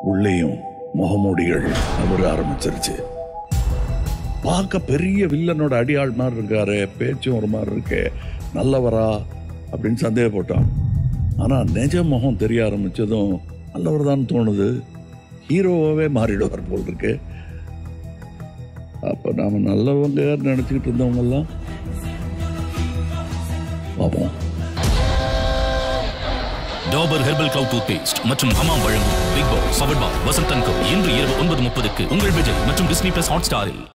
உள்ளேயும் முகமூடிகள் அவர் ஆரம்பிச்சிருச்சு பார்க்க பெரிய வில்லனோட அடியாள் மாதிரி இருக்காரு பேச்சும் ஒரு மாதிரி இருக்கு நல்லவரா அப்படின்னு சந்தேகப்பட்டான் ஆனா நிஜ முகம் தெரிய ஆரம்பிச்சதும் நல்லவர் தான் தோணுது ஹீரோவாவே மாறிடுவார் போல் இருக்கு அப்ப நாம நல்லவங்க நினைச்சுக்கிட்டு இருந்தவங்க எல்லாம் பாப்போம் டாபர் ஹெர்பல் கிளவுட் டூத் பேஸ்ட் மற்றும் ஹமாம் வழங்கும் big boss powered by Vasanth and co இன்று இரவு ஒன்பது முப்பதுக்கு உங்கள் விஜய் மற்றும் டிஸ்னி பிளஸ் ஹாட் ஸ்டாரில்